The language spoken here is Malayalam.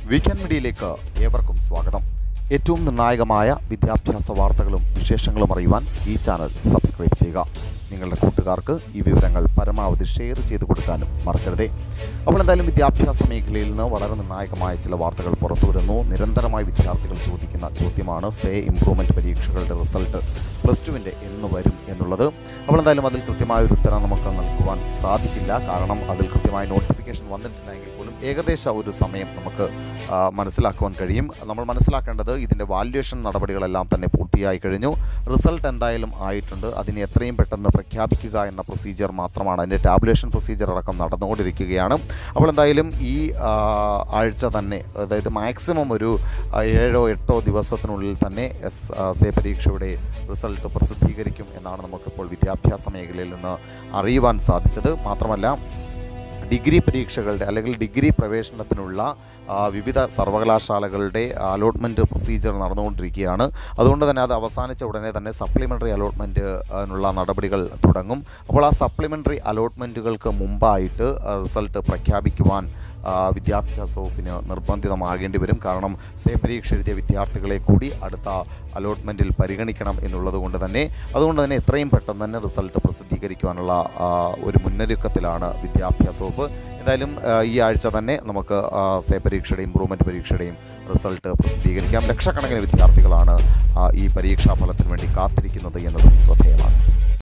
വീക്കെൻഡ് മീഡിയയിലേക്ക് ഏവർക്കും സ്വാഗതം ഏറ്റവും നിർണായകമായ വിദ്യാഭ്യാസ വാർത്തകളും വിശേഷങ്ങളും അറിയുവാൻ ഈ ചാനൽ സബ്സ്ക്രൈബ് ചെയ്യുക നിങ്ങളുടെ കൂട്ടുകാർക്ക് ഈ വിവരങ്ങൾ പരമാവധി ഷെയർ ചെയ്ത് കൊടുക്കാനും മറക്കരുതേ അപ്പോൾ എന്തായാലും വിദ്യാഭ്യാസ മേഖലയിൽ നിന്ന് വളരെ നിർണായകമായ ചില വാർത്തകൾ പുറത്തു വരുന്നു നിരന്തരമായി വിദ്യാർത്ഥികൾ ചോദിക്കുന്ന ചോദ്യമാണ് സേ ഇംപ്രൂവ്മെൻറ്റ് പരീക്ഷകളുടെ റിസൾട്ട് പ്ലസ് ടുവിൻ്റെ എന്ന് വരും എന്നുള്ളത് അപ്പോൾ എന്തായാലും അതിൽ കൃത്യമായ ഒരു ഉത്തരം നമുക്ക് നൽകുവാൻ സാധിക്കില്ല കാരണം അതിൽ കൃത്യമായ നോട്ടിഫിക്കേഷൻ വന്നിട്ടില്ല എങ്കിൽ പോലും ഏകദേശ ഒരു സമയം നമുക്ക് ആ, മനസ്സിലാക്കുവാൻ കഴിയും നമ്മൾ മനസ്സിലാക്കേണ്ടത് ഇതിൻ്റെ വാല്യുവേഷൻ നടപടികളെല്ലാം തന്നെ പൂർത്തിയായി കഴിഞ്ഞു റിസൾട്ട് എന്തായാലും ആയിട്ടുണ്ട് അതിനെ എത്രയും പെട്ടെന്ന് പ്രഖ്യാപിക്കുക എന്ന പ്രൊസീജിയർ മാത്രമാണ് അതിൻ്റെ ടാബുലേഷൻ പ്രൊസീജിയർ അടക്കം നടന്നുകൊണ്ടിരിക്കുകയാണ് അപ്പോൾ എന്തായാലും ഈ ആ, ആഴ്ച തന്നെ അതായത് മാക്സിമം ഒരു ആ, ഏഴോ എട്ടോ ദിവസത്തിനുള്ളിൽ തന്നെ എസ് സേ പരീക്ഷയുടെ റിസൾട്ട് പ്രസിദ്ധീകരിക്കും എന്നാണ് നമുക്കിപ്പോൾ വിദ്യാഭ്യാസ മേഖലയിൽ നിന്ന് അറിയുവാൻ സാധിച്ചത് മാത്രമല്ല ഡിഗ്രി പരീക്ഷകളുടെ അല്ലെങ്കിൽ ഡിഗ്രി പ്രവേശനത്തിനുള്ള ആ, വിവിധ സർവകലാശാലകളുടെ അലോട്ട്മെൻറ്റ് പ്രൊസീജിയർ നടന്നുകൊണ്ടിരിക്കുകയാണ് അതുകൊണ്ട് തന്നെ അത് അവസാനിച്ച ഉടനെ തന്നെ സപ്ലിമെൻ്ററി അലോട്ട്മെൻറ്റ് അതിനുള്ള നടപടികൾ തുടങ്ങും അപ്പോൾ ആ സപ്ലിമെൻ്ററി അലോട്ട്മെൻറ്റുകൾക്ക് മുമ്പായിട്ട് റിസൾട്ട് പ്രഖ്യാപിക്കുവാൻ ആ, വിദ്യാഭ്യാസ വകുപ്പിന് നിർബന്ധിതമാകേണ്ടി വരും കാരണം സേ പരീക്ഷ എഴുതിയ വിദ്യാർത്ഥികളെ കൂടി അടുത്ത അലോട്ട്മെൻറ്റിൽ പരിഗണിക്കണം എന്നുള്ളത് കൊണ്ട് തന്നെ അതുകൊണ്ട് തന്നെ എത്രയും പെട്ടെന്ന് തന്നെ റിസൾട്ട് പ്രസിദ്ധീകരിക്കുവാനുള്ള ആ, ഒരു മുന്നൊരുക്കത്തിലാണ് വിദ്യാഭ്യാസ വകുപ്പ് എന്തായാലും ആ, ഈ ആഴ്ച തന്നെ നമുക്ക് ആ, സേ പരീക്ഷയുടെയും ഇമ്പ്രൂവ്മെൻറ്റ് പരീക്ഷയുടെയും റിസൾട്ട് പ്രസിദ്ധീകരിക്കാം ലക്ഷക്കണക്കിന് വിദ്യാർത്ഥികളാണ് ആ, ഈ പരീക്ഷാ ഫലത്തിന് വേണ്ടി കാത്തിരിക്കുന്നത് എന്നതും ശ്രദ്ധേയമാണ്